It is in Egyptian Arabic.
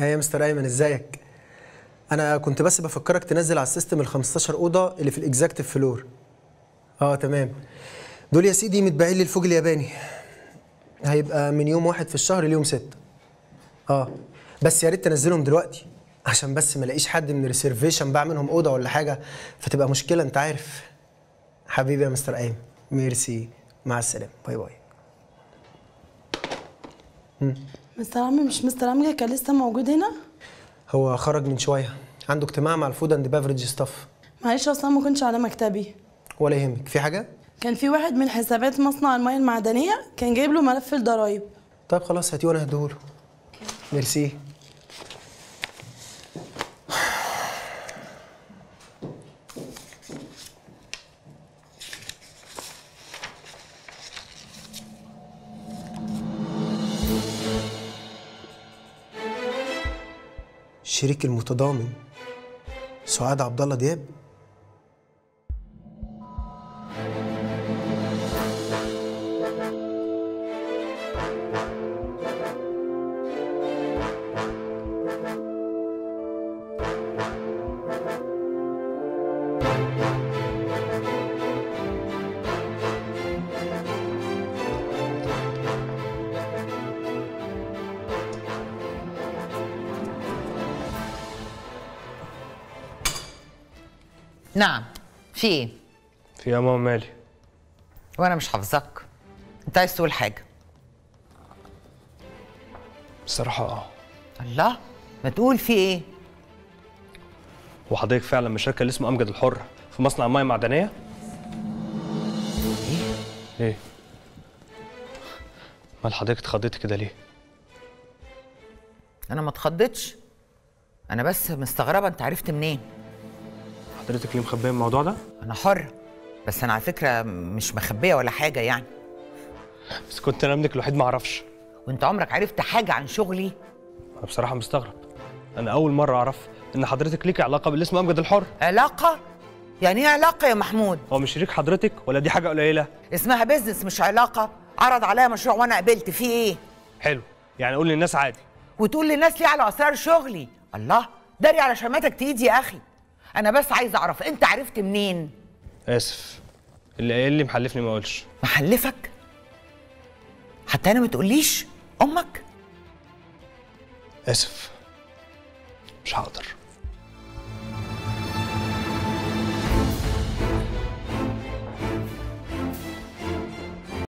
هي يا مستر ايمن ازيك انا كنت بس بفكرك تنزل على السيستم ال 15 اوضه اللي في الاكزاكتيف فلور اه تمام دول يا سيدي متباعين لي الفوج الياباني هيبقى من يوم واحد في الشهر ليوم ستة اه بس يا ريت تنزلهم دلوقتي عشان بس ما الاقيش حد من ريسيرفيشن باع منهم اوضه ولا حاجه فتبقى مشكله انت عارف حبيبي يا مستر ايمن ميرسي مع السلامه باي باي مستر عمي مش مستر عمي كان لسه موجود هنا هو خرج من شويه عنده اجتماع مع الفود اند بافرج ستاف معلش اصلا ما كنتش على مكتبي ولا يهمك في حاجه كان في واحد من حسابات مصنع المياه المعدنيه كان جايب له ملف الضرايب طيب خلاص هاتيه وانا هديهوله ميرسي الشريك المتضامن سعاد عبد الله دياب نعم في ايه في يا ماما مالي وانا مش حافظك انت عايز تقول حاجه بصراحة اه الله ما تقول في ايه هو حضرتك فعلا مشاركة اللي اسمه أمجد الحر في مصنع مياه معدنية؟ ايه؟ ايه؟ مال حضرتك اتخضيتي كده ليه؟ انا ما اتخضيتش انا بس مستغربه انت عرفت منين حضرتك ليه مخبية الموضوع ده؟ انا حره بس انا على فكره مش مخبيه ولا حاجه يعني بس كنت انا ابنك الوحيد ما اعرفش وانت عمرك عرفت حاجه عن شغلي انا بصراحة مستغرب انا أول مرة أعرف إن حضرتك ليكي علاقة باللي اسمه أمجد الحر علاقه يعني ايه علاقه يا محمود هو مش شريك حضرتك ولا دي حاجة قليلة؟ اسمها بيزنس مش علاقه عرض عليا مشروع وانا قبلت فيه ايه حلو يعني قول للناس عادي وتقول للناس ليه على اسرار شغلي الله داري على شماتك تقيد يا اخي انا بس عايز اعرف انت عرفت منين آسف اللي قايل لي محلفني ما اقولش محلفك حتى انا ما تقوليش امك آسف مش هقدر